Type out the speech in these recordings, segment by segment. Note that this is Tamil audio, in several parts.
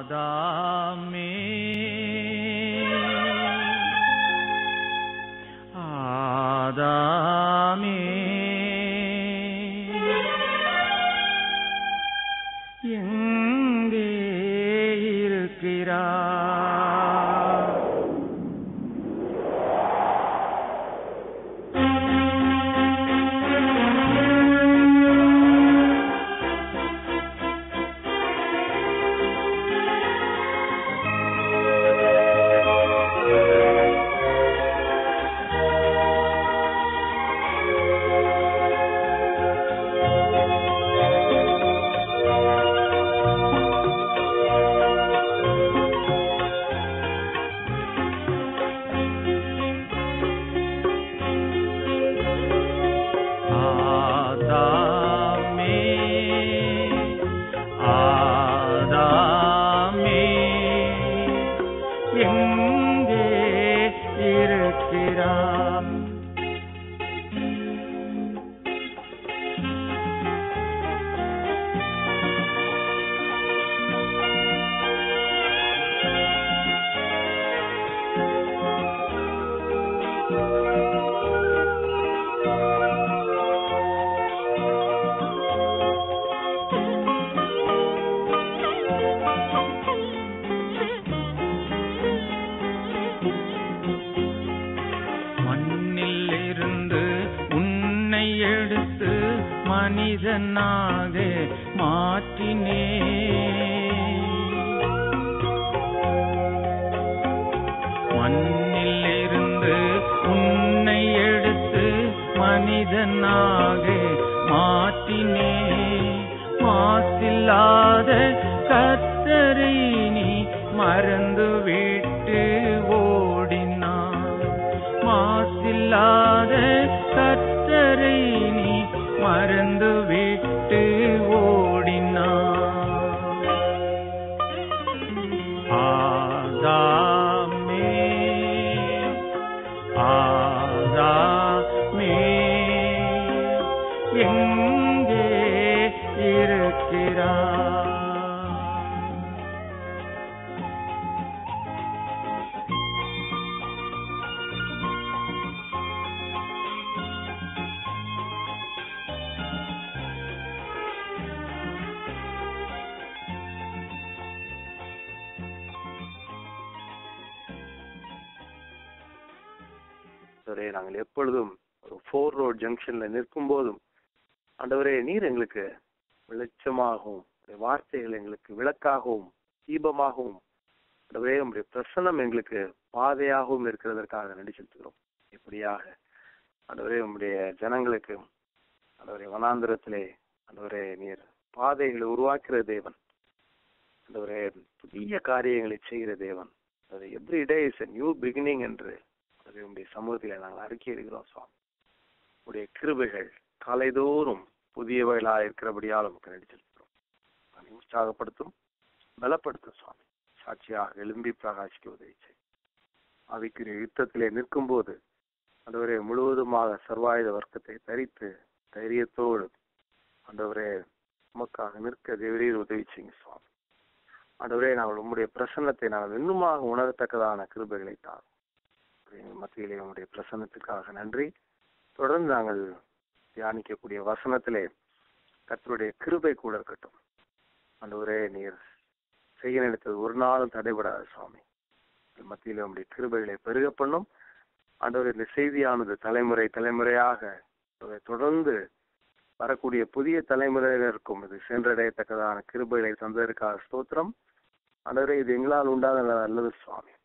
ஆதாமே ஆதாமே எங்கே இருக்கிறார் ஆதாமே ஆதாமே எங்கே இருக்கிறார் மண்ணில் இருந்து உன்னை எடுத்து மனிதனாக மாற்றினே மண்ணில் இருந்து உன்னை எடுத்து மனிதனாக மாற்றினே மாசில்லாத கத்தரை நீ மறந்து விட்டு ஓடினான் மாசில்லாத கத்தரை நீ மறந்து விட்டு ஓடினான் ஆதாமே ஆதாமே எங்கே இருக்கிறார் ஆண்டவரே நாங்கள் எப்பொழுதும் ஒரு ஃபோர் ரோட் ஜங்ஷன்ல நிற்கும் போதும் ஆண்டவரே நீர் எங்களுக்கு வெளிச்சமாகவும் உம்முடைய வார்த்தைகள் எங்களுக்கு விளக்காகவும் தீபமாகவும் ஆண்டவரே உங்களுடைய பிரசன்னம் எங்களுக்கு பாதையாகவும் இருக்கிறதற்காக நன்றி செலுத்துகிறோம் இப்படியாக ஆண்டவரே உம்முடைய ஜனங்களுக்கு ஆண்டவரே வனாந்திரத்திலே ஆண்டவரே நீர் பாதைகளை உருவாக்குற தேவன் ஆண்டவரே புதிய காரியங்களை செய்கிற தேவன் அது every day is new beginning என்று அதை உங்களுடைய சமூகத்திலே நாங்கள் அறிக்கையிடுகிறோம் சுவாமி உடைய கிருபைகள் காலைதோறும் புதியவைகளா இருக்கிறபடியால் நமக்கு நடி செலுத்துகிறோம் அதை உற்சாகப்படுத்தும் பலப்படுத்தும் சுவாமி சாட்சியாக எழும்பி பிரகாசிக்க உதவி செய் அவைக்குரிய யுத்தத்திலே நிற்கும் போது ஆண்டவரே முழுவதுமாக சர்வாயுத வர்க்கத்தை தரித்து தைரியத்தோடு ஆண்டவரே உமக்காக நிற்க தேவரீர் உதவி செய்யுங்க சுவாமி ஆண்டவரே நாங்கள் உம்முடைய பிரசன்னத்தை நாங்கள் இன்னுமாக உணரத்தக்கதான கிருபைகளை தாரும் எங்கள் மத்தியிலே உங்களுடைய பிரசன்னத்துக்காக நன்றி தொடர்ந்து நாங்கள் தியானிக்கக்கூடிய வசனத்திலே கர்த்தருடைய கிருபை கூட இருக்கட்டும் ஆண்டவரே நீர் செய்ய நினைத்தது ஒரு நாளும் தடைபடாது சுவாமி எங்கள் மத்தியிலே உங்களுடைய கிருபைகளை பெருக பண்ணும் ஆண்டவர் இந்த செய்தியானது தலைமுறை தலைமுறையாக ஆண்டவரே, தொடர்ந்து வரக்கூடிய புதிய தலைமுறையினருக்கும் இது சென்றடையத்தக்கதான கிருபைகளை தந்ததற்காக ஸ்தோத்திரம் ஆண்டவரே இது எங்களால் உண்டாத நல்லது சுவாமி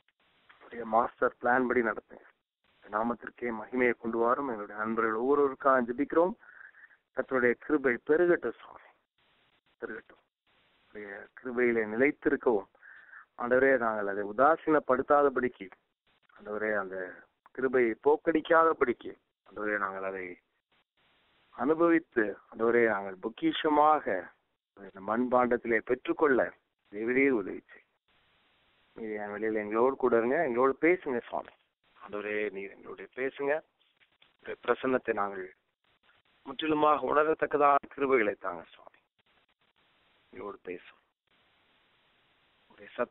உடைய மாஸ்டர் பிளான் படி நடத்துங்க இந்த நாமத்திற்கே மகிமையை கொண்டு வரும் எங்களுடைய நண்பர்கள் ஒவ்வொருவருக்காக ஜெபிக்கிறோம் கர்த்தருடைய கிருபை பெருகட்டும் சுவாமி பெருகட்டும் உடைய கிருபையிலே நிலைத்திருக்கவும் ஆண்டவரே நாங்கள் அதை உதாசீனப்படுத்தாதபடிக்கு ஆண்டவரே அந்த கிருபையை போக்கடிக்காதபடிக்கு ஆண்டவரே நாங்கள் அதை அனுபவித்து ஆண்டவரே நாங்கள் பொக்கிஷமாக இந்த மண்பாண்டத்திலே பெற்றுக்கொள்ள தேவரீர் உதவி செய் நீர் என் வெளியில எங்களோடு கூட இருங்க எங்களோடு பேசுங்க சுவாமி ஆண்டவரே நீர் எங்களோட பேசுங்க உடைய பிரசன்னத்தை நாங்கள் முற்றிலுமாக உணரத்தக்கதான கிருபைகளை தாங்க சுவாமி எங்களோடு பேசும்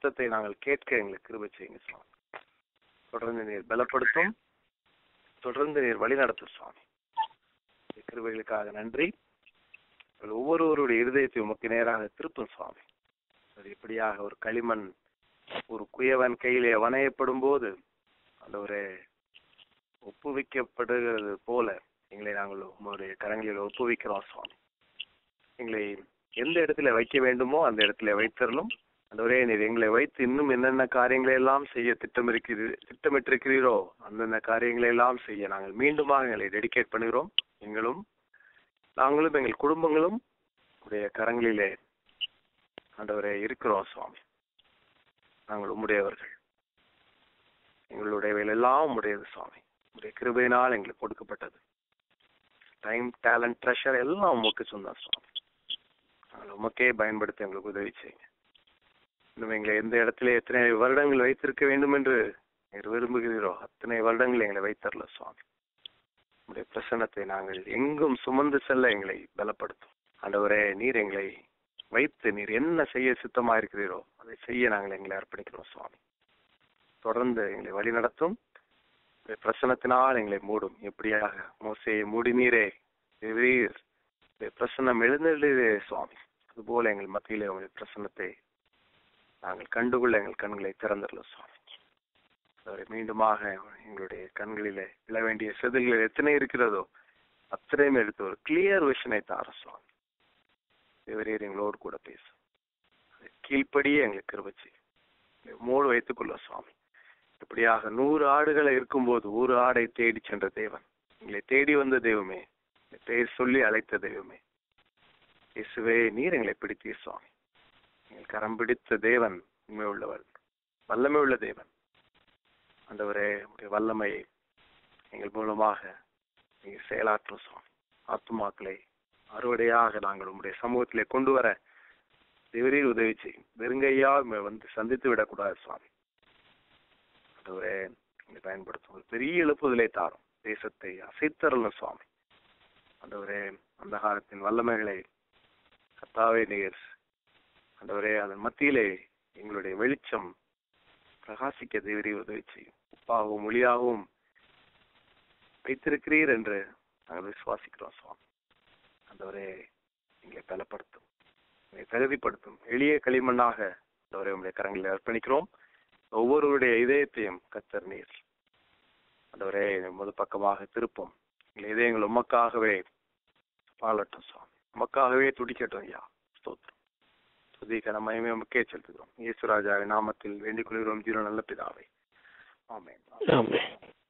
சத்தத்தை நாங்கள் கேட்க எங்களுக்கு கிருபை செய்யுங்க சுவாமி தொடர்ந்து நீர் பலப்படுத்தும் தொடர்ந்து நீர் வழி நடத்தும் சுவாமி இந்த கிருபைகளுக்காக நன்றி உங்கள் ஒவ்வொருவருடைய இருதயத்தை உமக்கு நேராக திருப்பும் சுவாமி அது இப்படியாக ஒரு களிமண் ஒரு குயவன் கையிலே வணையப்படும் போது அந்த ஒரு ஒப்புவிக்கப்படுகிறது போல எங்களை நாங்கள் உங்களுடைய கரங்களில் ஒப்புவிக்கிறோம் சுவாமி எங்களை எந்த இடத்துல வைக்க வேண்டுமோ அந்த இடத்துல வைத்தரலும் அந்த ஒரே நீர் எங்களை வைத்து இன்னும் என்னென்ன காரியங்களை எல்லாம் செய்ய திட்டமிருக்கிறீ திட்டமிட்டிருக்கிறீரோ அந்தந்த காரியங்களை எல்லாம் செய்ய நாங்கள் மீண்டுமாக எங்களை டெடிகேட் பண்ணுகிறோம் எங்களும் நாங்களும் எங்கள் குடும்பங்களும் உடைய கரங்களிலே ஆண்டவரே இருக்கிறோம் சுவாமி நாங்கள் உம்முடையவர்கள் எங்களுடையவைகள் எல்லாம் உம்முடையது சுவாமி உடைய கிருபையினால் எங்களுக்கு கொடுக்கப்பட்டது டைம் டேலண்ட் ட்ரெஷர் எல்லாம் உமக்கு சொந்தம் சுவாமி நாங்கள் உமக்கே பயன்படுத்த எங்களுக்கு உதவி செய்யுங்க இன்னும் எங்களை எந்த இடத்துல எத்தனை வருடங்கள் வைத்திருக்க வேண்டும் என்று நீர் விரும்புகிறீரோ அத்தனை வருடங்கள் எங்களை வைத்தரல சுவாமி உடைய பிரசன்னத்தை நாங்கள் எங்கும் சுமந்து செல்ல எங்களை பலப்படுத்தும் ஆண்டவரே நீர் எங்களை வைத்து நீர் என்ன செய்ய சித்தமா இருக்கிறீரோ அதை செய்ய நாங்கள் எங்களை அர்ப்பணிக்கிறோம் சுவாமி தொடர்ந்து எங்களை வழி நடத்தும் உடைய பிரசன்னத்தினால் எங்களை மூடும் எப்படியாக மோசையை மூடி நீரே தேவரீர் உடைய பிரசன்னம் எழுந்தே சுவாமி அதுபோல எங்கள் மத்தியிலே உங்களுடைய பிரசன்னத்தை நாங்கள் கண்டுகொள்ள எங்கள் கண்களை திறந்துள்ள சுவாமி அவரை மீண்டுமாக எங்களுடைய கண்களிலே விழ வேண்டிய செதில்கள் எத்தனை இருக்கிறதோ அத்தனையும் எடுத்து ஒரு கிளியர் விஷனை தார சுவாமி தேவரீர் எங்களோடு கூட பேசும் அதை கீழ்ப்படியே எங்களுக்கு கிருபச்சி மூடு வைத்துக் கொள்ள சுவாமி இப்படியாக நூறு ஆடுகளை இருக்கும்போது ஒரு ஆடை தேடி சென்ற தேவன் எங்களை தேடி வந்த தெய்வமே எங்களை பெயர் சொல்லி அழைத்த தெய்வமே இயேசுவே நீர் எங்களை பிடித்தீர் சுவாமி எங்கள் கரம் பிடித்த தேவன் உண்மை உள்ளவர் வல்லமை உள்ள தேவன் ஆண்டவரே உடைய வல்லமையை எங்கள் மூலமாக நீங்கள் செயலாற்றும் சுவாமி ஆத்துமாக்களை அறுவடையாக நாங்கள் உங்களுடைய சமூகத்திலே கொண்டு வர தேவரீர் உதவி செய்யும் வெறுங்கையா உம்மை வந்து சந்தித்து விடக்கூடாது சுவாமி ஆண்டவரே எங்களை பயன்படுத்தும் ஒரு பெரிய எழுப்புதலை தாரும் தேசத்தை அசைத்தரலும் சுவாமி ஆண்டவரே அந்த காலத்தின் வல்லமைகளை கத்தாவே நீர் ஆண்டவரே அதன் மத்தியிலே எங்களுடைய வெளிச்சம் பிரகாசிக்க தேவரி உதவி செய்யும் உப்பாகவும் ஒளியாகவும் வைத்திருக்கிறீர் என்று நாங்கள் விசுவாசிக்கிறோம் சுவாமி ஆண்டவரே எங்களை பலப்படுத்தும் எங்களை தகுதிப்படுத்தும் எளிய களிமண்ணாக ஆண்டவரே உங்களுடைய கரங்களில் அர்ப்பணிக்கிறோம் ஒவ்வொருவருடைய இதயத்தையும் கத்தர் நீர் ஆண்டவரே முது பக்கமாக திருப்போம் எங்கள் இதயங்கள் உமக்காகவே பாலட்டும் சுவாமி உமக்காகவே துடிக்கட்டும் ஐயா ஸ்தோத்திரம் துதிக்க நம்ம உமக்கே செலுத்துகிறோம் இயேசுராஜாவின் நாமத்தில் வேண்டிக் கொள்கிறோம் ஜீரோ நல்ல பிதாவை ஆமென் ஆமென்.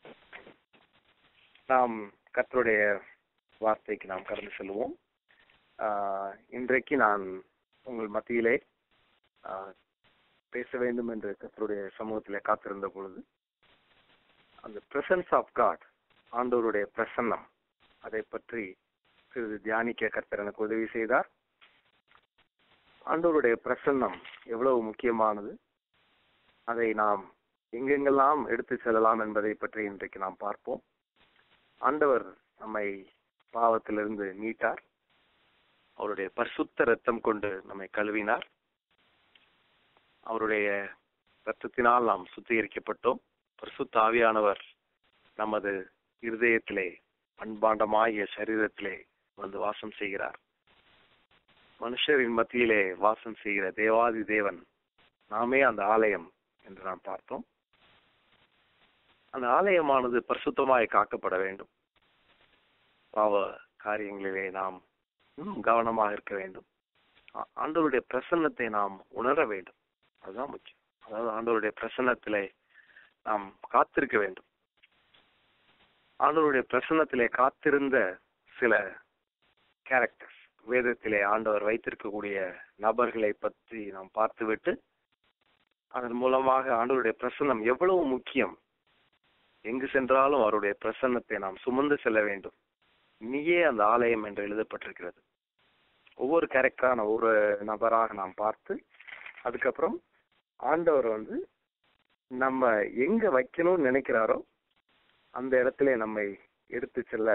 நாம் கர்த்தருடைய வார்த்தைக்கு நாம் கடந்து செல்வோம் ஆஹ் இன்றைக்கு நான் உங்கள் மத்தியிலே ஆஹ் பேச வேண்டும் என்று கர்த்தருடைய சமூகத்திலே காத்திருந்த பொழுது அந்த பிரசன்ஸ் ஆஃப் காட் ஆண்டவருடைய பிரசன்னம் அதை பற்றி சிறிது தியானிக்க கர்த்தர் எனக்கு உதவி செய்தார் ஆண்டவருடைய பிரசன்னம் எவ்வளவு முக்கியமானது அதை நாம் எங்கெங்கெல்லாம் எடுத்து செல்லலாம் என்பதை பற்றி இன்றைக்கு நாம் பார்ப்போம் ஆண்டவர் நம்மை பாவத்திலிருந்து மீட்டார் அவருடைய பரிசுத்த ரத்தம் கொண்டு நம்மை கழுவினார் அவருடைய ரத்தத்தினால் நாம் சுத்திகரிக்கப்பட்டோம் பரிசுத்த ஆவியானவர் நமது இருதயத்திலே அன்பாண்டமாகிய சரீரத்திலே வந்து வாசம் செய்கிறார் மனுஷரின் மத்தியிலே வாசம் செய்கிற தேவாதி தேவன் நாமே அந்த ஆலயம் என்று நாம் பார்த்தோம் அந்த ஆலயமானது பரிசுத்தமாய் காக்கப்பட வேண்டும் பாவ காரியங்களிலே நாம் இன்னும் கவனமாக இருக்க வேண்டும் ஆ- ஆண்டவருடைய பிரசன்னத்தை நாம் உணர வேண்டும் அதுதான் முக்கியம் அதாவது ஆண்டவருடைய பிரசன்னத்திலே நாம் காத்திருக்க வேண்டும் ஆண்டவருடைய பிரசன்னத்திலே காத்திருந்த சில கேரக்டர்ஸ் வேதத்திலே ஆண்டவர் வைத்திருக்கக்கூடிய நபர்களை பற்றி நாம் பார்த்துவிட்டு அதன் மூலமாக ஆண்டவருடைய பிரசன்னம் எவ்வளவு முக்கியம் எங்கு சென்றாலும் அவருடைய பிரசன்னத்தை நாம் சுமந்து செல்ல வேண்டும் நீயே அந்த ஆலயம் என்று எழுதப்பட்டிருக்கிறது ஒவ்வொரு கேரக்டரான ஒரு நபராக நாம் பார்த்து அதுக்கப்புறம் ஆண்டவர் வந்து நம்ம எங்க வைக்கணும்னு நினைக்கிறாரோ அந்த இடத்திலே நம்மை எடுத்து செல்ல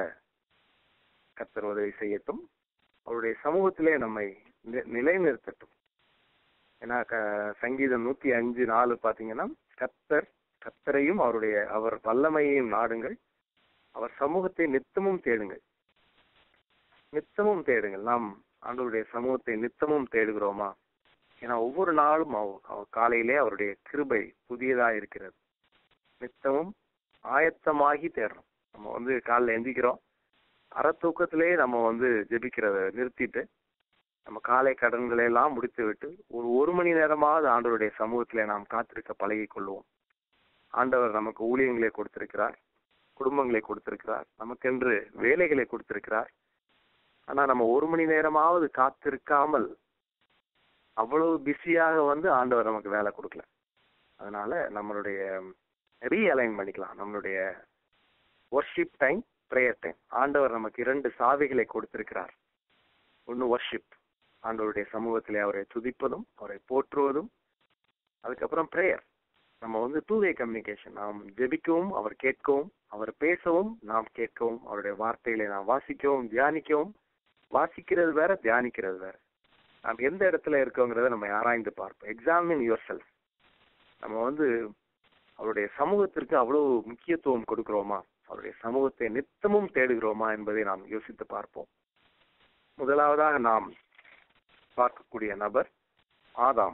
கர்த்தர் உதவி செய்யட்டும் அவருடைய சமூகத்திலே நம்மை நி- நிலைநிறுத்தட்டும் ஏன்னா க- சங்கீதம் நூத்தி அஞ்சு நாலு பாத்தீங்கன்னா கத்தர் கத்தரையும் அவருடைய அவர் வல்லமையையும் நாடுங்கள் அவர் சமூகத்தை நித்தமும் தேடுங்கள் நித்தமும் தேடுங்கள் நாம் ஆண்டவருடைய சமூகத்தை நித்தமும் தேடுகிறோமா ஏன்னா ஒவ்வொரு நாளும் அவ- அவ காலையிலே அவருடைய கிருபை புதியதா இருக்கிறது நித்தமும் ஆயத்தமாகி தேடுறோம் நம்ம வந்து காலைல எந்திக்கிறோம் அரை தூக்கத்திலே நம்ம வந்து ஜெபிக்கிறத நிறுத்திட்டு நம்ம காலை கடன்களை எல்லாம் முடித்து விட்டு ஒரு ஒரு மணி நேரமாவது ஆண்டவருடைய சமூகத்திலே நாம் காத்திருக்க பழகிக் கொள்வோம் ஆண்டவர் நமக்கு ஊழியங்களை கொடுத்திருக்கிறார் குடும்பங்களை கொடுத்திருக்கிறார் நமக்கென்று வேலைகளை கொடுத்திருக்கிறார் ஆனா நம்ம ஒரு மணி நேரமாவது காத்திருக்காமல் அவ்வளவு பிஸியாக வந்து ஆண்டவர் நமக்கு வேலை கொடுக்கல அதனால நம்மளுடைய ரீஅலைன் பண்ணிக்கலாம் நம்மளுடைய ஒர்ஷிப் டைம் ப்ரேயர் டைம் ஆண்டவர் நமக்கு இரண்டு சாவிகளை கொடுத்திருக்கிறார் ஒன்னு ஒர்ஷிப் ஆண்டவருடைய சமூகத்திலே அவரை துதிப்பதும் அவரை போற்றுவதும் அதுக்கப்புறம் ப்ரேயர் நம்ம வந்து டூ வே கம்யூனிகேஷன் நாம் ஜெபிக்கவும் அவர் கேட்கவும் அவர் பேசவும் நாம் கேட்கவும் அவருடைய வார்த்தைகளை நாம் வாசிக்கவும் தியானிக்கவும் வாசிக்கிறது வேற தியானிக்கிறது வேற நாம் எந்த இடத்துல இருக்கோங்கிறத நம்ம ஆராய்ந்து பார்ப்போம் எக்ஸாமின் யுவர் செல்ஃப் நம்ம வந்து அவருடைய சமூகத்திற்கு அவ்வளவு முக்கியத்துவம் கொடுக்கிறோமா அவருடைய சமூகத்தை நித்தமும் தேடுகிறோமா என்பதை நாம் யோசித்து பார்ப்போம் முதலாவதாக நாம் பார்க்கக்கூடிய நபர் ஆதாம்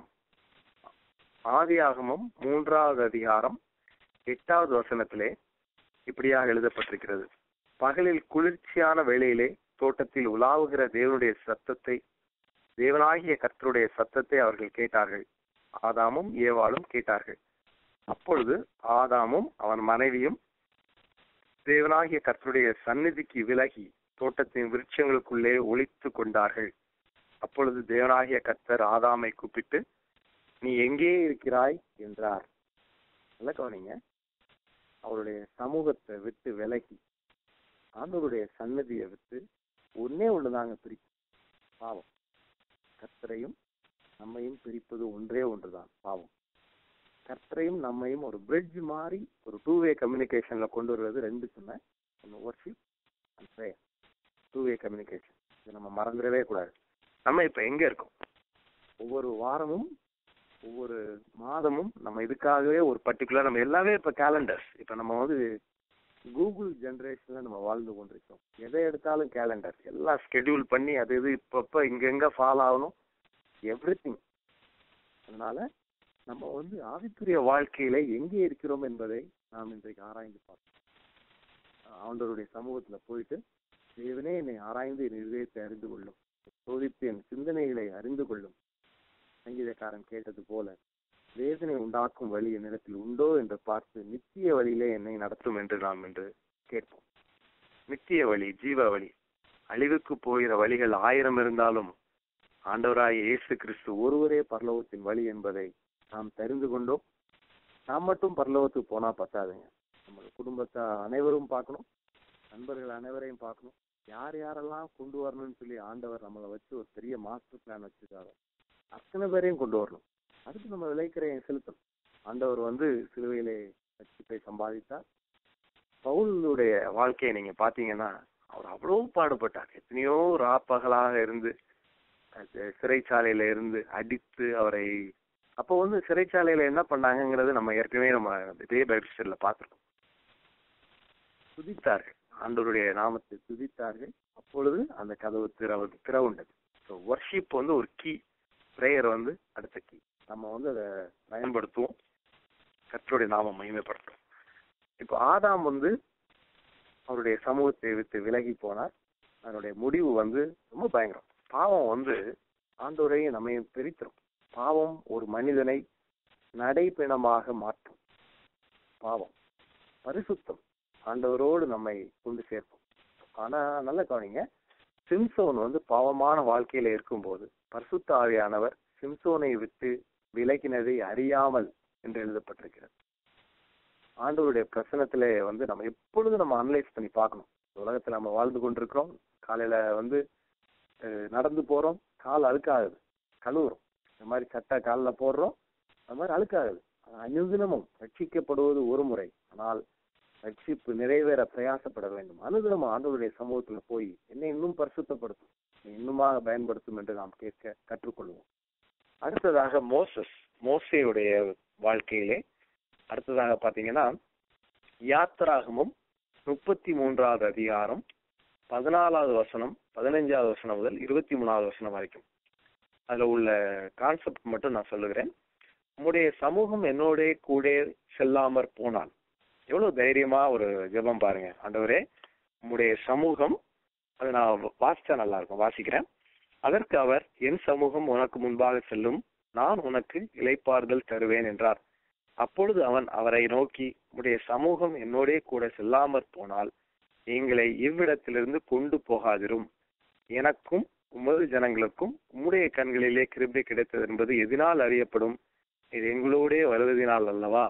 ஆதியாகமம் மூன்றாவது அதிகாரம் எட்டாவது வசனத்திலே இப்படியாக எழுதப்பட்டிருக்கிறது பகலில் குளிர்ச்சியான வேளையிலே தோட்டத்தில் உலாவுகிற தேவனுடைய சத்தத்தை தேவனாகிய கர்த்தருடைய சத்தத்தை அவர்கள் கேட்டார்கள் ஆதாமும் ஏவாளும் கேட்டார்கள் அப்பொழுது ஆதாமும் அவன் மனைவியும் தேவனாகிய கர்த்தருடைய சந்நிதிக்கு விலகி தோட்டத்தின் விருட்சங்களுக்குள்ளே ஒளித்து கொண்டார்கள் அப்பொழுது தேவனாகிய கர்த்தர் ஆதாமை கூப்பிட்டு நீ எங்கே இருக்கிறாய் என்றார் நல்ல கவனிங்க அவருடைய சமூகத்தை விட்டு விலகி ஆண்டவருடைய சன்னதியை விட்டு ஒன்னே ஒண்ணுதாங்க பிரிக்கும் பாவம் கர்த்தரையும் நம்மையும் பிரிப்பது ஒன்றே ஒன்றுதான் பாவம் கர்த்தரையும் நம்மையும் ஒரு பிரிட்ஜ் மாதிரி ஒரு டூ வே கம்யூனிகேஷன்ல கொண்டு வருவது ரெண்டு சொன்னேன் ஒன்று worship and prayer two way communication இதை நம்ம மறந்துடவே கூடாது நம்ம இப்ப எங்க இருக்கோம் ஒவ்வொரு வாரமும் ஒவ்வொரு மாதமும் நம்ம இதுக்காகவே ஒரு பர்டிகுலர் நம்ம எல்லாமே இப்ப கேலண்டர்ஸ் இப்ப நம்ம வந்து கூகுள் ஜெனரேஷன்ல நம்ம வாழ்ந்து கொண்டிருக்கோம் எதை எடுத்தாலும் கேலண்டர் எல்லாம் ஸ்கெடியூல் பண்ணி அது இது இப்பப்ப இங்க எங்க ஃபாலோ ஆகணும் எவ்ரி திங் அதனால நம்ம வந்து ஆவிக்குரிய வாழ்க்கையில எங்கே இருக்கிறோம் என்பதை நாம் இன்றைக்கு ஆராய்ந்து பார்ப்போம் ஆண்டவருடைய சமூகத்துல போயிட்டு தேவனே என்னை ஆராய்ந்து என் இதயத்தை அறிந்து கொள்ளும் சோதித்து என் சிந்தனைகளை அறிந்து கொள்ளும் சங்கீதக்காரன் கேட்டது போல வேதனை உண்டாக்கும் வழி என்னிடத்தில் உண்டோ என்று பார்த்து நித்திய வழியிலே என்னை நடத்தும் என்று நாம் என்று கேட்போம் நித்திய வழி ஜீவ வழி அழிவுக்கு போகிற வழிகள் ஆயிரம் இருந்தாலும் ஆண்டவராய் இயேசு கிறிஸ்து ஒருவரே பரலோகத்தின் வழி என்பதை நாம் தெரிந்து கொண்டோம் நாம் மட்டும் பரலோகத்துக்கு போனா பத்தாதுங்க நம்ம குடும்பத்தை அனைவரும் பார்க்கணும் நண்பர்கள் அனைவரையும் பார்க்கணும் யார் யாரெல்லாம் கொண்டு வரணும்னு சொல்லி ஆண்டவர் நம்மளை வச்சு ஒரு பெரிய மாஸ்டர் பிளான் வச்சிருக்காரோ அத்தனை பேரையும் கொண்டு வரணும் அதுக்கு நம்ம விளைக்கிறைய செலுத்தணும் ஆண்டவர் வந்து சிலுவையிலே ரட்சிப்பை சம்பாதித்தார் பவுலுடைய வாழ்க்கையை நீங்க பாத்தீங்கன்னா அவர் அவ்வளவு பாடுபட்டார் எத்தனையோ ராப்பகலாக இருந்து அது சிறைச்சாலையில இருந்து அடித்து அவரை அப்போ வந்து சிறைச்சாலையில என்ன பண்ணாங்கங்கிறது நம்ம ஏற்கனவே நம்ம இதே பைபிள் பார்த்திருக்கோம் துதித்தார்கள் ஆண்டவருடைய நாமத்தை துதித்தார்கள் அப்பொழுது அந்த கதவு திறவு திறவுண்டது ஸோ ஒர்ஷிப் வந்து ஒரு கீ ப்ரேயர் வந்து அடுத்த கீ நம்ம வந்து அதை பயன்படுத்துவோம் கர்த்தருடைய நாமம் மகிமைப்படுத்தும் இப்போ ஆதாம் வந்து அவருடைய சமூகத்தை விட்டு விலகி போனார் அதனுடைய முடிவு வந்து ரொம்ப பயங்கரம் பாவம் வந்து ஆண்டோரையும் நம்மையும் பிரித்திரும் பாவம் ஒரு மனிதனை நடைப்பிணமாக மாற்றும் பாவம் பரிசுத்தம் ஆண்டவரோடு நம்மை கொண்டு சேர்க்கும் ஆனா நல்ல கவனிங்க சிம்சோன் வந்து பாவமான வாழ்க்கையில இருக்கும்போது பரிசுத்த ஆவியானவர் சிம்சோனை விட்டு விலகினதை அறியாமல் என்று எழுதப்பட்டிருக்கிறது ஆண்டவருடைய பிரசனத்திலே வந்து நம்ம எப்பொழுதும் நம்ம அனலைஸ் பண்ணி பார்க்கணும் உலகத்துல நம்ம வாழ்ந்து கொண்டிருக்கிறோம் காலையில வந்து அஹ், நடந்து போறோம் கால் அழுக்காகுது கழுவுறோம் இந்த மாதிரி சட்டை காலில் போடுறோம் அது மாதிரி அழுக்காகுது ஆனா, அனுதினமும் ரட்சிக்கப்படுவது ஒரு முறை ஆனால் ரட்சிப்பு நிறைவேற பிரயாசப்பட வேண்டும் அனுதினமும் ஆண்டவருடைய சமூகத்துல போய் என்னை இன்னும் பரிசுத்தப்படுத்தும் என்னை இன்னுமாக பயன்படுத்தும் என்று நாம் கேட்க கற்றுக்கொள்வோம் அடுத்ததாக மோசஸ் மோசையுடைய வாழ்க்கையிலே அடுத்ததாக பாத்தீங்கன்னா யாத்திராகமும் முப்பத்தி மூன்றாவது அதிகாரம் பதினாலாவது வசனம் பதினஞ்சாவது வசனம் முதல் இருபத்தி மூணாவது வசனம் வரைக்கும் அதுல உள்ள கான்செப்ட் மட்டும் நான் சொல்லுகிறேன் உம்முடைய சமூகம் என்னோட கூட செல்லாமற் போனால் எவ்வளவு தைரியமா ஒரு ஜெபம் பாருங்க ஆண்டவரே உம்முடைய சமூகம் அது நான் வாசிச்சா நல்லா இருக்கும் வாசிக்கிறேன் அதற்கு அவர் என் சமூகம் உனக்கு முன்பாக செல்லும் நான் உனக்கு இளைப்பாறுதல் தருவேன் என்றார் அப்பொழுது அவன் அவரை நோக்கி உம்முடைய சமூகம் என்னோடே கூட செல்லாமற் போனால் எங்களை இவ்விடத்திலிருந்து கொண்டு போகாதிரும் எனக்கும் உமது ஜனங்களுக்கும் உம்முடைய கண்களிலே கிருபை கிடைத்தது என்பது எதினால் அறியப்படும் இது எங்களோடே வருவதினால் அல்லவா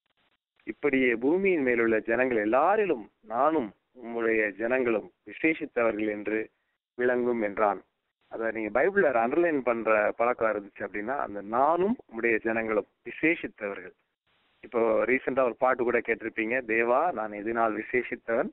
இப்படியே பூமியின் மேலுள்ள ஜனங்கள் எல்லாரிலும் நானும் உம்முடைய ஜனங்களும் விசேஷித்தவர்கள் என்று விளங்கும் என்றான் அத நீங்க பைபிள்ல அண்டர்லைன் பண்ற பழக்கம் இருந்துச்சு அப்படின்னா அந்த நானும் உம்முடைய ஜனங்களும் விசேஷித்தவர்கள் இப்போ ரீசெண்டா ஒரு பாட்டு கூட கேட்டிருப்பீங்க தேவா நான் எதினால் விசேஷித்தவன்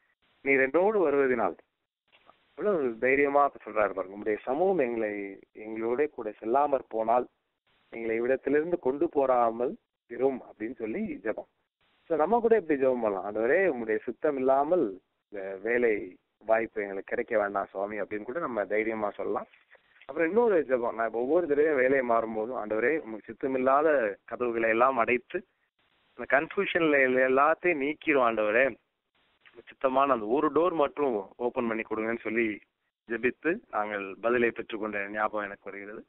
நீ ரெண்டோடு வருவதினால் இவ்வளவு தைரியமா சொல்றாரு பாருங்க உங்களுடைய சமூகம் எங்களை எங்களோட கூட செல்லாமற் போனால் எங்களை இவ்விடத்திலிருந்து கொண்டு போறாமல் இரும் அப்படின்னு சொல்லி ஜெபம் ஸோ நம்ம கூட இப்படி ஜெபம் பண்ணலாம் ஆண்டவரே உங்களுடைய சுத்தம் இல்லாமல் இந்த வேலை வாய்ப்பு எங்களுக்கு கிடைக்க வேண்டாம் சுவாமி அப்படின்னு கூட நம்ம தைரியமா சொல்லலாம் அப்புறம் இன்னொரு ஜெபம் நான் இப்போ ஒவ்வொரு தடவையும் வேலையை மாறும்போதும் ஆண்டவரே உங்களுக்கு சுத்தமில்லாத கதவுகளை எல்லாம் அடைத்து அந்த கன்ஃபியூஷன்ல எல்லாத்தையும் நீக்கிரும் ஆண்டவரே சுத்தமான அந்த ஒரு டோர் மட்டும் ஓபன் பண்ணி கொடுங்கன்னு சொல்லி ஜெபித்து நாங்கள் பதிலை பெற்றுக்கொண்ட ஞாபகம் எனக்கு வருகிறது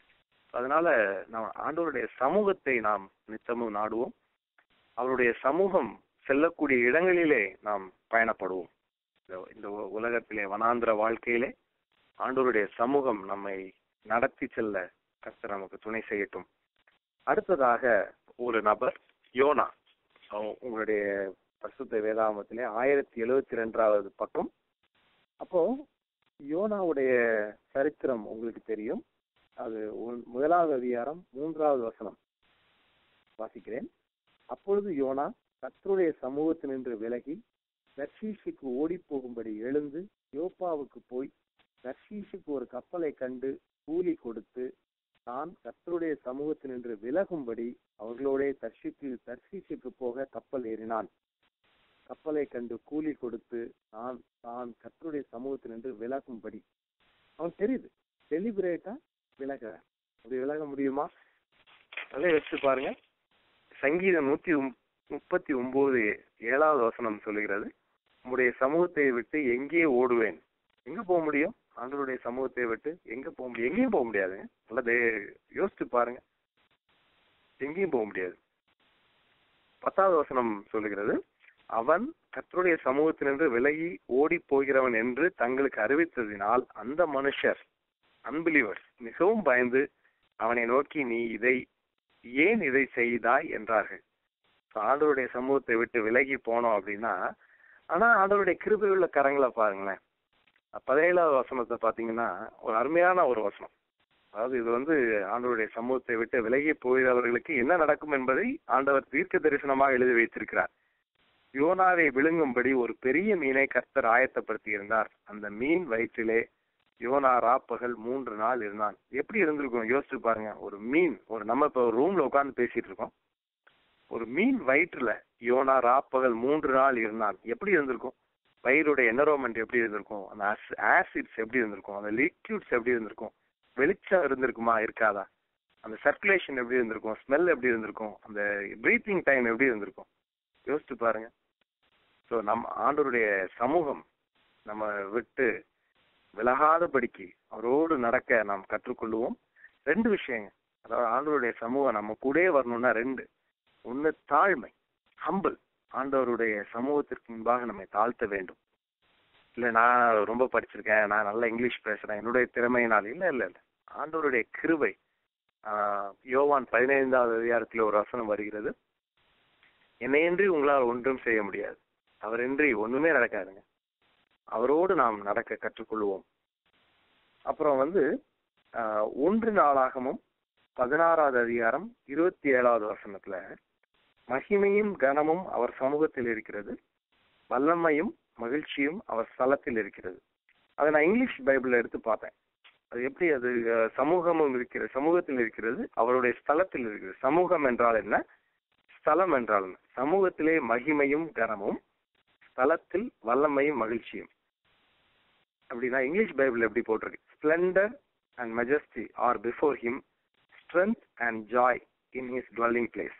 அதனால நாம் ஆண்டவருடைய சமூகத்தை நாம் நித்தமும் நாடுவோம் அவருடைய சமூகம் செல்லக்கூடிய இடங்களிலே நாம் பயணப்படுவோம் இந்த- இந்த உ- உலகத்திலே வனாந்திர வாழ்க்கையிலே ஆண்டவருடைய சமூகம் நம்மை நடத்தி செல்ல கர்த்தர் நமக்கு துணை செய்யட்டும் அடுத்ததாக ஒரு நபர் யோனா அவ- உங்களுடைய பரிசுத்த வேதாகமத்திலே ஆயிரத்தி எழுவத்தி ரெண்டாவது பக்கம் அப்போ யோனாவுடைய சரித்திரம் உங்களுக்கு தெரியும் அது ஒன்- முதலாவது அதிகாரம் மூன்றாவது வசனம் வாசிக்கிறேன் அப்பொழுது யோனா கர்த்தருடைய சமூகத்தினின்று விலகி தர்ஷீஷுக்கு ஓடி போகும்படி எழுந்து யோப்பாவுக்கு போய் தர்ஷீஷுக்கு ஒரு கப்பலை கண்டு கூலி கொடுத்து தான் கர்த்தருடைய சமூகத்தினின்று விலகும்படி அவர்களோடே தர்ஷிக்கு தர்ஷீஷுக்கு போக கப்பல் ஏறினான் கப்பலை கண்டு கூலி கொடுத்து தான் தான் கர்த்தருடைய சமூகத்தினின்று விலகும்படி அவன் தெரியுது டெலிபரேட்டா விலக அப்படி விலக முடியுமா அதே வச்சு பாருங்க சங்கீதம் நூத்தி ஒம்- முப்பத்தி ஒன்பது ஏழாவது வசனம் சொல்லுகிறது உம்முடைய சமூகத்தை விட்டு எங்கே ஓடுவேன் எங்க போக முடியும் ஆண்டவருடைய சமூகத்தை விட்டு எங்க போக முடியும் எங்கேயும் போக முடியாதுங்க நல்லா தே- யோசிச்சு பாருங்க எங்கேயும் போக முடியாது பத்தாவது வசனம் சொல்லுகிறது அவன் கர்த்தருடைய சமூகத்தினின்று விலகி ஓடி போகிறவன் என்று தங்களுக்கு அறிவித்ததினால் அந்த மனுஷர் அன்பிலிவர்ஸ் மிகவும் பயந்து அவனை நோக்கி நீ இதை ஏன் இதை செய்தாய் என்றார்கள் So, ஆண்டவருடைய சமூகத்தை விட்டு விலகி போனோம் அப்படின்னா ஆனா ஆண்டவருடைய கிருபை உள்ள கரங்களை பாருங்களேன் பதினேழாவது வசனத்தை பாத்தீங்கன்னா ஒரு அருமையான ஒரு வசனம் அதாவது இது வந்து ஆண்டவருடைய சமூகத்தை விட்டு விலகி போகிறவர்களுக்கு என்ன நடக்கும் என்பதை ஆண்டவர் தீர்க்க தரிசனமாக எழுதி வைத்திருக்கிறார் யோனாவை விழுங்கும்படி ஒரு பெரிய மீனை கர்த்தர் ஆயத்தப்படுத்தி இருந்தார் அந்த மீன் வயிற்றிலே யோனா ராப்பகல் மூன்று நாள் இருந்தான் எப்படி இருந்திருக்கும் யோசிச்சு பாருங்க ஒரு மீன் ஒரு நம்ம இப்ப ஒரு ரூம்ல உட்கார்ந்து பேசிட்டு இருக்கோம் ஒரு மீன் வயிற்றுல யோனா ராப்பகல் மூன்று நாள் இருந்தான் எப்படி இருந்திருக்கும் வயிறுடைய என்வரோன்மெண்ட் எப்படி இருந்திருக்கும் அந்த ஆசிட்ஸ் எப்படி இருந்திருக்கும் அந்த லிக்யூட்ஸ் எப்படி இருந்திருக்கும் வெளிச்சம் இருந்திருக்குமா இருக்காதா அந்த சர்க்குலேஷன் எப்படி இருந்திருக்கும் ஸ்மெல் எப்படி இருந்திருக்கும் அந்த பிரீத்திங் டைம் எப்படி இருந்திருக்கும் யோசிச்சு பாருங்க ஸோ நம்ம ஆண்டவருடைய சமூகம் நம்ம விட்டு விலகாதபடிக்கு அவரோடு நடக்க நாம் கற்றுக்கொள்ளுவோம் ரெண்டு விஷயங்க அதாவது ஆண்டவருடைய சமூகம் நம்ம கூடயே வரணும்னா ரெண்டு ஒண்ணு தாழ்மை ஹம்பிள் ஆண்டவருடைய சமூகத்திற்கு முன்பாக நம்மை தாழ்த்த வேண்டும் இல்ல நான் ரொம்ப படிச்சிருக்கேன் நான் நல்லா இங்கிலீஷ் பேசுறேன் என்னுடைய திறமையினால் இல்ல இல்ல இல்ல ஆண்டவருடைய கிருபை ஆஹ் யோவான் பதினைந்தாவது அதிகாரத்தில் ஒரு வசனம் வருகிறது என்னையின்றி உங்களால் ஒன்றும் செய்ய முடியாது அவரின்றி ஒண்ணுமே நடக்காதுங்க அவரோடு நாம் நடக்க கற்றுக்கொள்வோம் அப்புறம் வந்து ஆஹ் ஒன்று நாளாகமும் பதினாறாவது அதிகாரம் இருபத்தி ஏழாவது வசனத்துல மகிமையும் கனமும் அவர் சமூகத்தில் இருக்கிறது வல்லமையும் மகிழ்ச்சியும் அவர் ஸ்தலத்தில் இருக்கிறது அதை நான் இங்கிலீஷ் பைபிள்ல எடுத்து பார்த்தேன் அது எப்படி அது அஹ், சமூகமும் இருக்கிற சமூகத்தில் இருக்கிறது அவருடைய ஸ்தலத்தில் இருக்கிறது சமூகம் என்றால் என்ன ஸ்தலம் என்றால் என்ன சமூகத்திலே மகிமையும் கனமும் ஸ்தலத்தில் வல்லமையும் மகிழ்ச்சியும் அப்படின்னா இங்கிலீஷ் பைபிள் எப்படி போட்டிருக்கு splendour and majesty are before him strength and joy in his dwelling place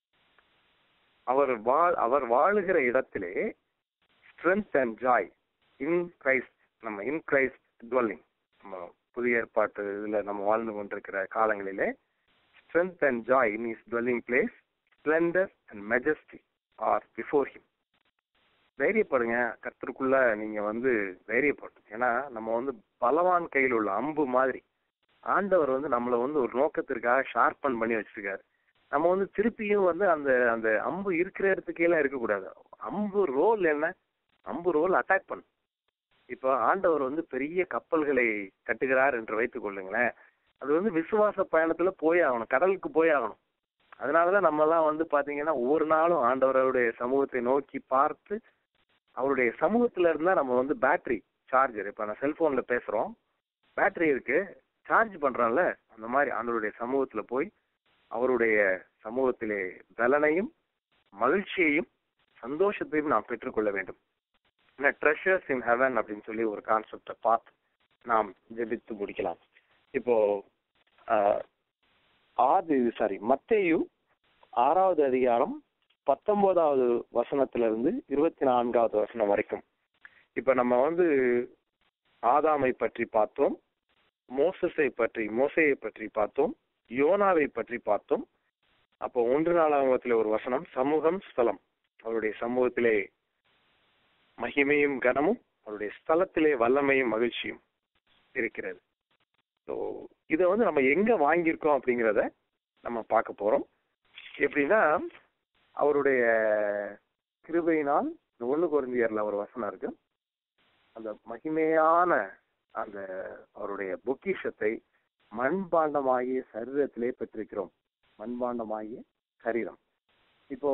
அவர் வாழ் அவர் வாழுகிற இடத்திலே strength and joy in Christ நம்ம இன் கிரைஸ்ட் dwelling நம்ம புதிய ஏற்பாட்டு இதுல நம்ம வாழ்ந்து கொண்டிருக்கிற காலங்களிலே strength and joy in is dwelling place splendour and majesty are before him தைரியப்படுங்க கர்த்தருக்குள்ள நீங்க வந்து தைரியப்படும் ஏன்னா நம்ம வந்து பலவான் கையில் உள்ள அம்பு மாதிரி ஆண்டவர் வந்து நம்மளை வந்து ஒரு நோக்கத்திற்காக ஷார்பன் பண்ணி வச்சிருக்காரு நம்ம வந்து திருப்பியும் வந்து அந்த அந்த அம்பு இருக்கிற இடத்துக்கே எல்லாம் இருக்கக்கூடாது அம்பு ரோல் என்ன அம்பு ரோல் அட்டாக் பண்ணும் இப்போ ஆண்டவர் வந்து பெரிய கப்பல்களை கட்டுகிறார் என்று வைத்துக் கொள்ளுங்களேன் அது வந்து விசுவாச பயணத்துல போய் ஆகணும் கடலுக்கு போய் ஆகணும் அதனாலதான் நம்ம எல்லாம் வந்து பாத்தீங்கன்னா ஒவ்வொரு நாளும் ஆண்டவருடைய சமூகத்தை நோக்கி பார்த்து அவருடைய சமூகத்துல இருந்தா நம்ம வந்து பேட்டரி சார்ஜர் இப்ப நான் செல்போன்ல பேசுறோம் பேட்டரி இருக்கு சார்ஜ் பண்றோம்ல அந்த மாதிரி ஆண்டவருடைய சமூகத்துல போய் அவருடைய சமூகத்திலே பலனையும் மகிழ்ச்சியையும் சந்தோஷத்தையும் நாம் பெற்றுக்கொள்ள வேண்டும் ட்ரெஷர்ஸ் இன் ஹெவன் அப்படின்னு சொல்லி ஒரு கான்செப்டை பார்த்து நாம் ஜெபித்து முடிக்கலாம் இப்போ ஆஹ், ஆதி சாரி மத்தேயு ஆறாவது அதிகாரம் பத்தொன்பதாவது வசனத்திலிருந்து இருபத்தி நான்காவது வசனம் வரைக்கும் இப்ப நம்ம வந்து ஆதாமை பற்றி பார்த்தோம் மோசஸை பற்றி மோசையை பற்றி பார்த்தோம் யோனாவை பற்றி பார்த்தோம் அப்போ ஒன்று நாளாகமத்தில் ஒரு வசனம் சமூகம் ஸ்தலம் அவருடைய சமூகத்திலே மகிமையும் கனமும் அவருடைய ஸ்தலத்திலே வல்லமையும் மகிழ்ச்சியும் இருக்கிறது ஸோ இதை வந்து நம்ம எங்க வாங்கியிருக்கோம் அப்படிங்கிறத நம்ம பார்க்க போறோம் எப்படின்னா அவருடைய கிருபையினால் இந்த ஒண்ணு குருந்தியர்ல ஒரு வசனம் இருக்கு அந்த மகிமையான அந்த அவருடைய பொக்கிஷத்தை மண்பாண்டமாகிய சரீரத்திலே பெற்றிருக்கிறோம் மண்பாண்டமாகிய சரீரம் இப்போ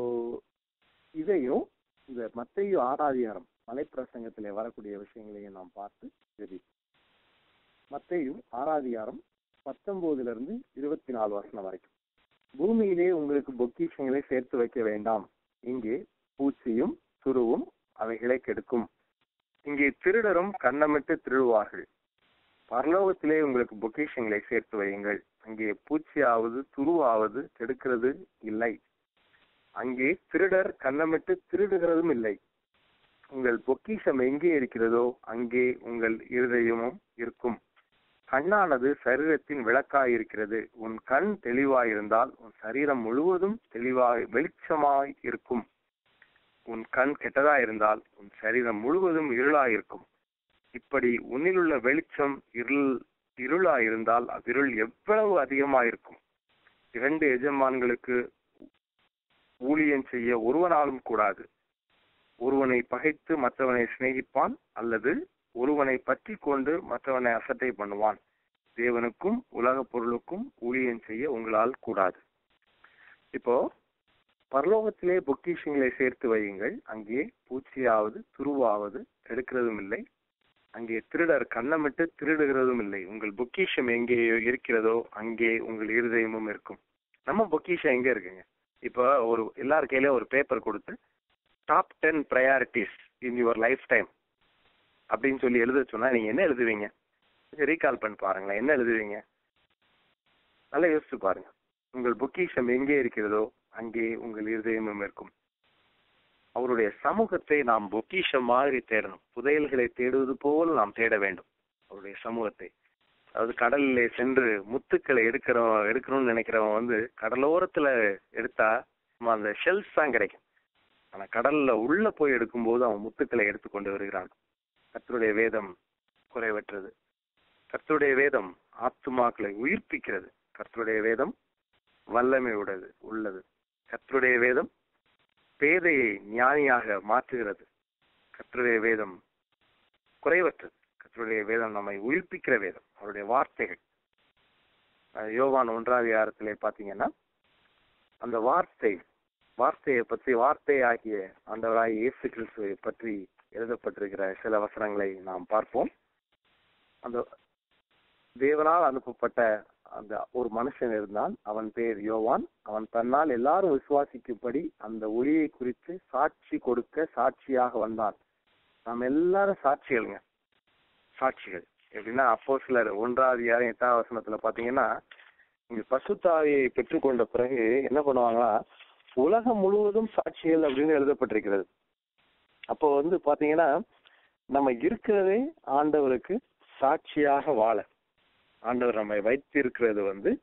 இதையும் இந்த மத்தையு ஆராதிகாரம் மலைப்பிரசங்கத்திலே வரக்கூடிய விஷயங்களையும் நாம் பார்த்து தெரியும் மத்தையும் ஆராதிகாரம் பத்தொன்பதுல இருந்து இருபத்தி நாலு வசனம் வரைக்கும் பூமியிலே உங்களுக்கு பொக்கிஷங்களை சேர்த்து வைக்க வேண்டாம் இங்கே பூச்சியும் துருவும் அவைகளை கெடுக்கும் இங்கே திருடரும் கண்ணமிட்டு திருடுவார்கள் பரலோகத்திலே உங்களுக்கு பொக்கிஷங்களை சேர்த்து வையுங்கள் அங்கே பூச்சியாவது துருவாவது கெடுக்கிறது இல்லை அங்கே திருடர் கண்ணமிட்டு திருடுகிறதும் இல்லை உங்கள் பொக்கிஷம் எங்கே இருக்கிறதோ அங்கே உங்கள் இருதயமும் இருக்கும் கண்ணானது சரீரத்தின் விளக்காய் இருக்கிறது உன் கண் தெளிவாயிருந்தால் உன் சரீரம் முழுவதும் தெளிவாய் வெளிச்சமாய் இருக்கும் உன் கண் கெட்டதாயிருந்தால் உன் சரீரம் முழுவதும் இருளாயிருக்கும் இப்படி உன்னிலுள்ள வெளிச்சம் இருள் இருளாயிருந்தால் அவ்விருள் எவ்வளவு அதிகமாயிருக்கும் இரண்டு எஜமான்களுக்கு ஊழியம் செய்ய ஒருவனாலும் கூடாது ஒருவனை பகைத்து மற்றவனை சிநேகிப்பான் அல்லது ஒருவனை பற்றி கொண்டு மற்றவனை அசட்டை பண்ணுவான் தேவனுக்கும் உலக பொருளுக்கும் ஊழியம் செய்ய உங்களால் கூடாது இப்போ பரலோகத்திலே பொக்கிஷங்களை சேர்த்து வையுங்கள் அங்கே பூச்சியாவது துருவாவது எடுக்கிறதும் இல்லை அங்கே திருடர் கண்ணமிட்டு திருடுகிறதும் இல்லை உங்கள் பொக்கிஷம் எங்கே இருக்கிறதோ அங்கே உங்கள் இருதயமும் இருக்கும் நம்ம பொக்கிஷம் எங்க இருக்குங்க இப்போ ஒரு எல்லார் கையிலயும் ஒரு பேப்பர் கொடுத்து top ten priorities in your lifetime அப்படின்னு சொல்லி எழுத சொன்னா நீங்க என்ன எழுதுவீங்க ரீகால் பண்ணி பாருங்களேன் என்ன எழுதுவீங்க நல்லா யோசிச்சு பாருங்க உங்கள் பொக்கிஷம் எங்கே இருக்கிறதோ அங்கே உங்கள் இருதயமும் இருக்கும் அவருடைய சமூகத்தை நாம் பொக்கிஷம் மாதிரி தேடணும் புதையல்களை தேடுவது போல் நாம் தேட வேண்டும் அவருடைய சமூகத்தை அதாவது கடலிலே சென்று முத்துக்களை எடுக்கிறவன் எடுக்கணும்னு நினைக்கிறவன் வந்து கடலோரத்துல எடுத்தா நம்ம அந்த ஷெல்ஸ் தான் கிடைக்கும் ஆனா கடல்ல உள்ள போய் எடுக்கும்போது அவன் முத்துக்களை எடுத்து கொண்டு வருகிறான் கர்த்தருடைய வேதம் குறைவற்றது கர்த்தருடைய வேதம் ஆத்துமாக்களை உயிர்ப்பிக்கிறது கர்த்தருடைய வேதம் வல்லமை உடையது உள்ளது கர்த்தருடைய வேதம் பேதையை ஞானியாக மாற்றுகிறது கர்த்தருடைய வேதம் குறைவற்றது கர்த்தருடைய வேதம் நம்மை உயிர்ப்பிக்கிற வேதம் அவருடைய வார்த்தைகள் அஹ் யோவான் ஒன்றாவது அதிகாரத்திலே பாத்தீங்கன்னா அந்த வார்த்தை வார்த்தையை பற்றி வார்த்தை ஆகிய ஆண்டவராய் இயேசு கிறிஸ்துவை பற்றி எழுதப்பட்டிருக்கிற சில வசனங்களை நாம் பார்ப்போம் அந்த தேவனால் அனுப்பப்பட்ட அந்த ஒரு மனுஷன் இருந்தான் அவன் பேர் யோவான் அவன் தன்னால் எல்லாரும் விசுவாசிக்கும்படி அந்த ஒளியை குறித்து சாட்சி கொடுக்க சாட்சியாக வந்தான் நாம் எல்லாரும் சாட்சிகள்ங்க சாட்சிகள் எப்படின்னா அப்போ சிலர் ஒன்றாவது யாரும் எட்டாம் வசனத்துல பாத்தீங்கன்னா இங்க பசுத்தாவியை பெற்றுக்கொண்ட பிறகு என்ன பண்ணுவாங்களா உலகம் முழுவதும் சாட்சிகள் அப்படின்னு எழுதப்பட்டிருக்கிறது அப்போ வந்து பாத்தீங்கன்னா நம்ம இருக்கிறதே ஆண்டவருக்கு சாட்சியாக வாழ ஆண்டவர் நம்மை வைத்திருக்கிறது வந்து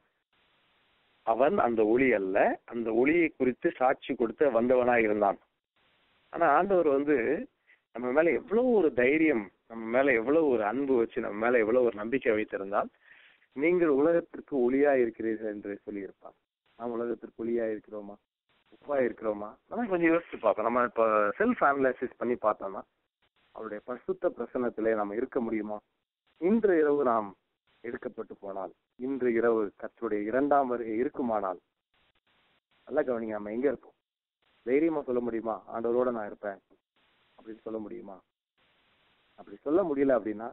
அவன் அந்த ஒளி அல்ல அந்த ஒளியை குறித்து சாட்சி கொடுத்து வந்தவனாக இருந்தான் ஆனா ஆண்டவர் வந்து நம்ம மேல எவ்வளவு ஒரு தைரியம் நம்ம மேல எவ்வளவு ஒரு அன்பு வச்சு நம்ம மேல எவ்வளவு ஒரு நம்பிக்கை வைத்திருந்தால் நீங்கள் உலகத்திற்கு ஒளியா இருக்கிறீர்கள் என்று சொல்லியிருப்பார் நாம் உலகத்திற்கு ஒளியா இருக்கிறோமா உப்பா இருக்கிறோமா நம்ம கொஞ்சம் யோசிச்சு பார்ப்போம் நம்ம இப்ப செல்ஃப் அனலைசிஸ் பண்ணி பார்த்தோம்னா அவருடைய பசுத்த பிரசன்னத்திலே நம்ம இருக்க முடியுமா இன்று இரவு நாம் எடுக்கப்பட்டு போனால் இன்று இரவு கர்த்தருடைய இரண்டாம் வருகை இருக்குமானால் நல்ல கவனிங்க நம்ம எங்க இருப்போம் தைரியமா சொல்ல முடியுமா ஆண்டவரோட நான் இருப்பேன் அப்படின்னு சொல்ல முடியுமா அப்படி சொல்ல முடியல அப்படின்னா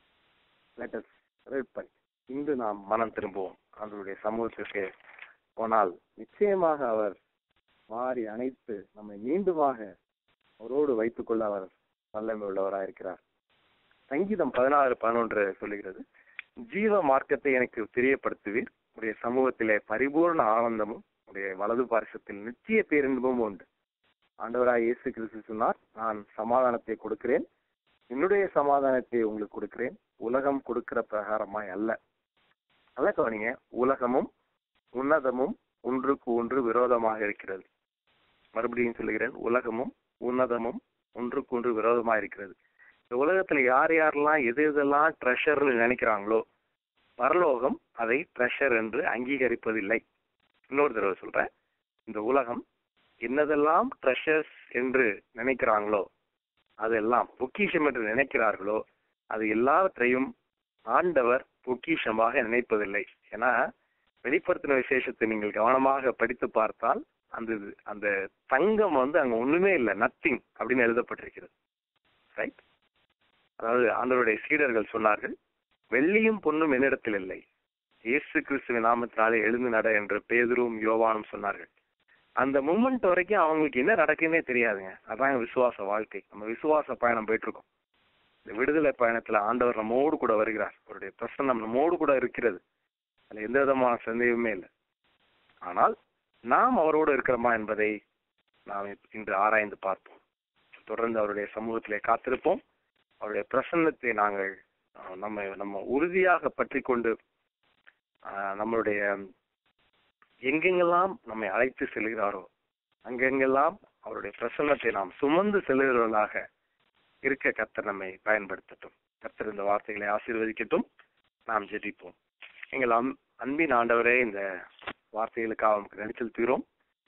லெட்டஸ் ரெட் பண்ணி இன்று நாம் மனம் திரும்புவோம் ஆண்டவருடைய சமூகத்திற்கு போனால் நிச்சயமாக அவர் மாறி அணைத்து நம்மை மீண்டுமாக அவரோடு வைத்துக்கொள்ள அவர் வல்லமை உள்ளவராயிருக்கிறார் சங்கீதம் பதினாறு பதினொன்று சொல்லுகிறது ஜீவ மார்க்கத்தை எனக்கு தெரியப்படுத்துவீர் உடைய சமூகத்திலே பரிபூர்ண ஆனந்தமும் உடைய வலது பாரிசத்தில் நிச்சய பேரின்பமும் உண்டு ஆண்டவராய் இயேசு கிறிஸ்து சொன்னார் நான் சமாதானத்தை கொடுக்கிறேன் என்னுடைய சமாதானத்தை உங்களுக்கு கொடுக்கிறேன் உலகம் கொடுக்கிற பிரகாரமாய் அல்ல நல்ல கவனிங்க உலகமும் உன்னதமும் ஒன்றுக்கு ஒன்று விரோதமாக இருக்கிறது மறுபடியும் சொல்லுகிறேன் உலகமும் உன்னதமும் ஒன்றுக்கு ஒன்று விரோதமா இருக்கிறது இந்த உலகத்துல யார் யாரெல்லாம் எது எதெல்லாம் ட்ரெஷர்னு நினைக்கிறாங்களோ பரலோகம் அதை ட்ரெஷர் என்று அங்கீகரிப்பதில்லை இன்னொரு தடவை சொல்றேன் இந்த உலகம் என்னதெல்லாம் ட்ரெஷர்ஸ் என்று நினைக்கிறாங்களோ அதெல்லாம் பொக்கிஷம் என்று நினைக்கிறார்களோ அது எல்லாவற்றையும் ஆண்டவர் பொக்கிஷமாக நினைப்பதில்லை ஏன்னா வெளிப்படுத்தின விசேஷத்தை நீங்கள் கவனமாக படித்து பார்த்தால் அந்த அந்த தங்கம் வந்து அங்க ஒண்ணுமே இல்லை நத்திங் அப்படின்னு எழுதப்பட்டிருக்கிறது ரைட் அதாவது ஆண்டவருடைய சீடர்கள் சொன்னார்கள் வெள்ளியும் பொன்னும் என்னிடத்தில் இல்லை இயேசு கிறிஸ்துவின் நாமத்தினாலே எழுந்து நட என்று பேதுரும் யோவானும் சொன்னார்கள் அந்த மூமெண்ட் வரைக்கும் அவங்களுக்கு என்ன நடக்குன்னே தெரியாதுங்க அதான் விசுவாச வாழ்க்கை நம்ம விசுவாச பயணம் போயிட்டு இருக்கோம் இந்த விடுதலை பயணத்துல ஆண்டவர் நம்மோடு கூட வருகிறார் அவருடைய பிரசன்னம் நம்மோடு கூட இருக்கிறது அதுல எந்த விதமான சந்தேகமே இல்லை ஆனால் நாம் அவரோடு இருக்கிறோமா என்பதை நாம் இன்று ஆராய்ந்து பார்ப்போம் தொடர்ந்து அவருடைய சமூகத்திலே காத்திருப்போம் அவருடைய பிரசன்னத்தை நாங்கள் அஹ், நம்ம நம்ம உறுதியாக பற்றி கொண்டு அஹ், நம்மளுடைய எங்கெங்கெல்லாம் நம்மை அழைத்து செல்கிறாரோ அங்கெங்கெல்லாம் அவருடைய பிரசன்னத்தை நாம் சுமந்து செல்கிறவர்களாக இருக்க கர்த்தர் நம்மை பயன்படுத்தட்டும் கர்த்தர் இந்த வார்த்தைகளை ஆசீர்வதிக்கட்டும் நாம் ஜெபிப்போம் எங்கள் அம் அன்பின் ஆண்டவரே இந்த வார்த்தைகளுக்காக உமக்கு நன்றி செலுத்துகிறோம்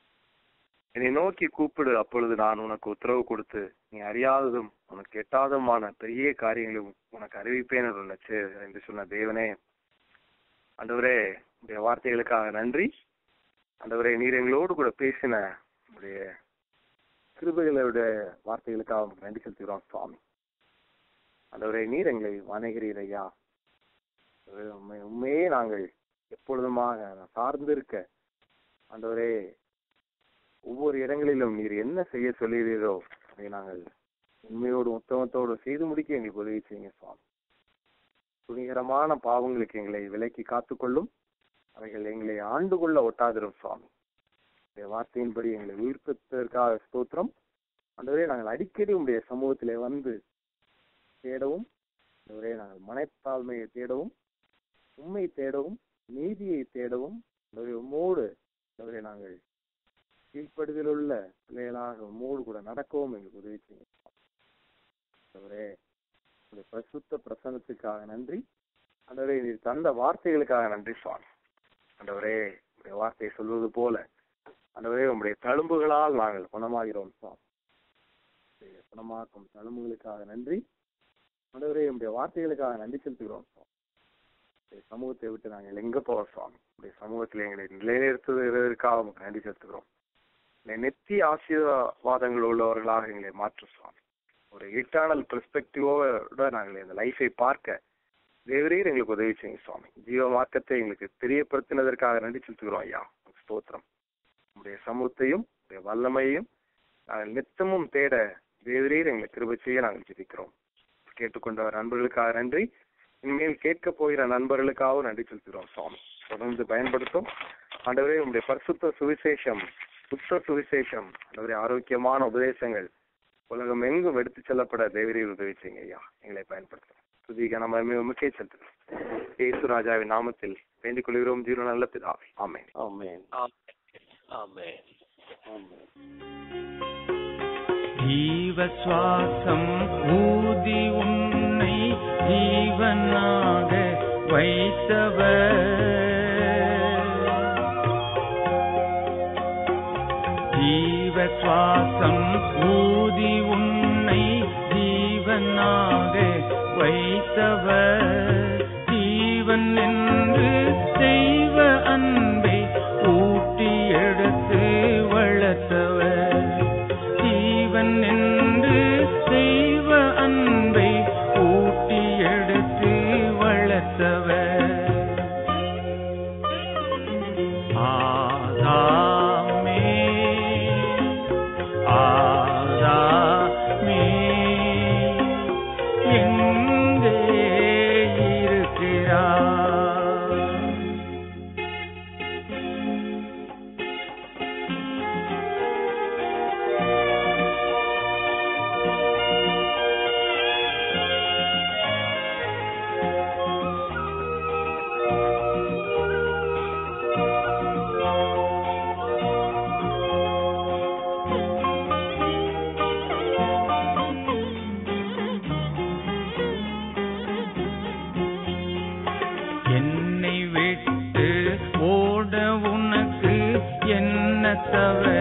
என்னை நோக்கி கூப்பிடு அப்பொழுது நான் உனக்கு உத்தரவு கொடுத்து நீ அறியாததும் உனக்கு எட்டாததுமான பெரிய காரியங்களும் உனக்கு அறிவிப்பேன் என்று நினைச்சு என்று சொன்ன தேவனே ஆண்டவரே உடைய வார்த்தைகளுக்காக நன்றி ஆண்டவரே நீர் எங்களோடு கூட பேசின உடைய கிருபைகளுடைய வார்த்தைகளுக்காக உமக்கு நன்றி செலுத்துகிறோம் சுவாமி ஆண்டவரே நீர் எங்களை வணங்குகிறீர் ஐயா ஆண்டவரே, உம்மை உண்மையே நாங்கள் எப்பொழுதுமாக சார்ந்திருக்க ஆண்டவரே ஒவ்வொரு இடங்களிலும் நீர் என்ன செய்ய சொல்லுகிறீரோ அதை நாங்கள் உண்மையோடு உத்தமத்தோடு செய்து முடிக்க எங்களுக்கு உதவி செய்யுங்க சுவாமி துணிகரமான பாவங்களுக்கு எங்களை விலக்கி காத்துக்கொள்ளும் அவைகள் எங்களை ஆண்டு கொள்ள ஒட்டாதிரும் சுவாமி இந்த வார்த்தையின்படி எங்களை உயிர்ப்பித்ததற்காக ஸ்தோத்திரம் ஆண்டவரே நாங்கள் அடிக்கடி உங்களுடைய சமூகத்திலே வந்து தேடவும் ஆண்டவரே நாங்கள் மனத்தாழ்மையை தேடவும் உண்மை தேடவும் நீதியை தேடவும் ஆண்டவரே உம்மோடு ஆண்டவரே நாங்கள் கீழ்ப்படுதல் உள்ள பிள்ளைகளாக உம்மோடு கூட நடக்கவும் எங்களுக்கு உதவி செய்யுங்க ஆண்டவரே உங்களுடைய பரிசுத்த பிரசனத்துக்காக நன்றி ஆண்டவரே நீர் தந்த வார்த்தைகளுக்காக நன்றி சுவாமி ஆண்டவரே உங்களுடைய வார்த்தையை சொல்வது போல ஆண்டவரே உங்களுடைய தழும்புகளால் நாங்கள் குணமாகிறோம் சுவாமி உம்முடைய குணமாக்கும் தழும்புகளுக்காக நன்றி ஆண்டவரே உங்களுடைய வார்த்தைகளுக்காக நன்றி செலுத்துகிறோம் சுவாமி உங்களுடைய சமூகத்தை விட்டு நாங்கள் எங்க போவோம் சுவாமி உங்களுடைய சமூகத்தில் எங்களை நிலைநிறுத்துவதற்காக உங்களுக்கு நன்றி செலுத்துகிறோம் எங்களை நெத்தி ஆசீர்வாதங்கள் உள்ளவர்களாக எங்களை மாற்றும் சுவாமி ஒரு இட்டர்னல் பெர்ஸ்பெக்டிவோட நாங்கள் இந்த லைஃபை பார்க்க தேவரீர் எங்களுக்கு உதவி செய்யுங்க சுவாமி ஜீவ மார்க்கத்தை எங்களுக்கு தெரியப்படுத்தினதற்காக நன்றி செலுத்துகிறோம் ஐயா ஸ்தோத்திரம் உங்களுடைய சமூகத்தையும் உடைய வல்லமையையும் நாங்கள் நித்தமும் தேட தேவரீர் எங்களுக்கு கிருபை செய்ய நாங்கள் ஜெபிக்கிறோம் கேட்டுக்கொண்டவர் நண்பர்களுக்காக நன்றி இனிமேல் கேட்க போகிற நண்பர்களுக்காகவும் நன்றி செலுத்துகிறோம் சுவாமி தொடர்ந்து பயன்படுத்தும் ஆண்டவரே உங்களுடைய பரிசுத்த சுவிசேஷம் சுத்த சுவிசேஷம் ஆண்டவரே ஆரோக்கியமான உபதேசங்கள் உலகம் எங்கும் எடுத்து செல்லப்பட தேவரீர் உதவி செய்யுங்க ஐயா எங்களை பயன்படுத்தும் துதிக நம்ம முக்கிய செலுத்துகிறோம் இயேசு ராஜாவின் நாமத்தில் வேண்டிக் கொள்கிறோம் ஜீவன நல்ல பிதாவே ஆமென் ஆமென் ஆமென் ஆமென் ஜீவ சுவாசம் ஊதி உன்னை ஜீவனாக வைத்தவர் ஜீவ சுவாசம் ஊதி உன்னை ஜீவனாக வைத்தவர் ஜீவன் என்று தெய்வ அன்பை ஊட்டி எடுத்து வளர்த்தவர் ஜீவன் என்று தெய்வ அன்பை ஊட்டி எடுத்து வளர்த்தவர் ஆதாமே ஆதாமே எங்கே இருக்கிறார் என்னை விட்டு ஓட உனக்கு என்ன தவறு